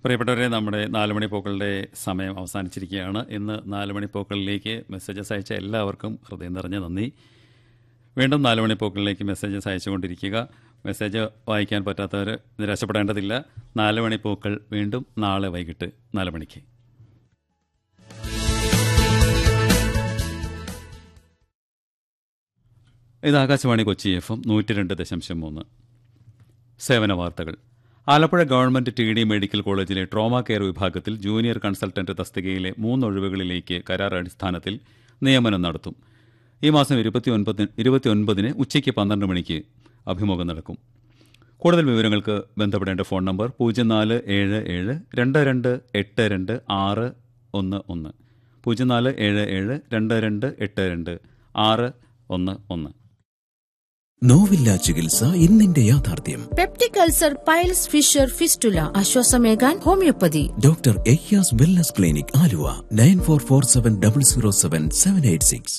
പ്രിയപ്പെട്ടവരെ നമ്മുടെ നാലുമണി പൂക്കളുടെ സമയം അവസാനിച്ചിരിക്കുകയാണ് ഇന്ന് നാലുമണി പൂക്കളിലേക്ക് മെസ്സേജസ് അയച്ച എല്ലാവർക്കും ഹൃദയം നിറഞ്ഞ നന്ദി വീണ്ടും നാലുമണി പൂക്കളിലേക്ക് മെസ്സേജസ് അയച്ചുകൊണ്ടിരിക്കുക മെസ്സേജ് വായിക്കാൻ പറ്റാത്തവർ നിരാശപ്പെടേണ്ടതില്ല നാലുമണി പൂക്കൾ വീണ്ടും നാളെ വൈകിട്ട് നാല് മണിക്ക് ഇത് ആകാശവാണി കൊച്ചി എഫ് എം നൂറ്റി രണ്ട് ദശാംശം മൂന്ന് സേവന വാർത്തകൾ Alappuzha government T D medical കോളേജിലെ ട്രോമ കെയർ വിഭാഗത്തിൽ ജൂനിയർ കൺസൾട്ടന്റ് തസ്തികയിലെ മൂന്ന് ഒഴിവുകളിലേക്ക് കരാർ അടിസ്ഥാനത്തിൽ നിയമനം നടത്തും ഈ മാസം ഇരുപത്തിയൊൻപതിന് ഇരുപത്തിയൊൻപതിന് ഉച്ചയ്ക്ക് പന്ത്രണ്ട് മണിക്ക് അഭിമുഖം നടക്കും കൂടുതൽ വിവരങ്ങൾക്ക് ബന്ധപ്പെടേണ്ട ഫോൺ നമ്പർ പൂജ്യം നാല് ഏഴ് ഏഴ് രണ്ട് രണ്ട് എട്ട് രണ്ട് ആറ് ഒന്ന് ഒന്ന് പൂജ്യം നാല് ഏഴ് ഏഴ് രണ്ട് രണ്ട് എട്ട് രണ്ട് ആറ് ഒന്ന് ഒന്ന് നോവില്ല ചികിത്സ ഇന്നിന്റെ യാഥാർത്ഥ്യം peptic ulcer piles fissure fistula ആശ്വാസമേകാൻ homoeopathy doctor Ayyas wellness clinic Aluva nine four four seven double zero seven seven eight six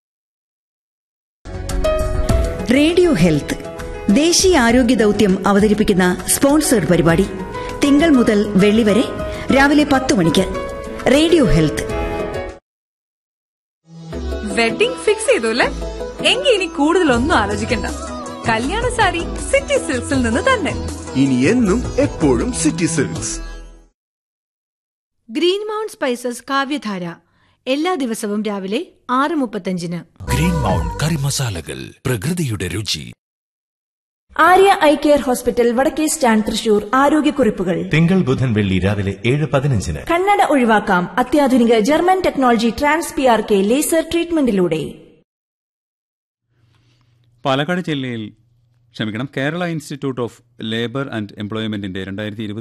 radio health ദേശീയ ആരോഗ്യ ദൗത്യം അവതരിപ്പിക്കുന്ന സ്പോൺസേഡ് പരിപാടി തിങ്കൾ മുതൽ വെള്ളി വരെ രാവിലെ പത്ത് മണിക്ക് റേഡിയോ ഹെൽത്ത് വെഡിംഗ് ഫിക്സ് ചെയ്തു അല്ലേ എങ്കിൽ ഇനി കൂടുതലൊന്നും ആലോചിക്കണ്ട കല്യാണ സാരി സിറ്റി സിൽക്സിൽ നിന്ന് തന്നെ ഇനി എന്നും എപ്പോഴും city silks green mount spices Kavyadhara എല്ലാ ദിവസവും രാവിലെ ആറ് മുപ്പത്തഞ്ചിന് ഗ്രീൻ മൗണ്ട് കറി മസാലകൾ പ്രകൃതിയുടെ രുചി ആര്യ ഐ കെയർ ഹോസ്പിറ്റൽ വടക്കേ സ്റ്റാൻഡ് തൃശൂർ ആരോഗ്യക്കുറിപ്പുകൾ തിങ്കൾ ബുധൻ വെള്ളി രാവിലെ ഏഴ് പതിനഞ്ചിന് കണ്ണട ഒഴിവാക്കാം അത്യാധുനിക German technology trans P R K laser ട്രീറ്റ്മെന്റിലൂടെ പാലക്കാട് ജില്ലയിൽ ക്ഷമിക്കണം Kerala institute of labour and എംപ്ലോയ്മെന്റിന്റെ രണ്ടായിരത്തി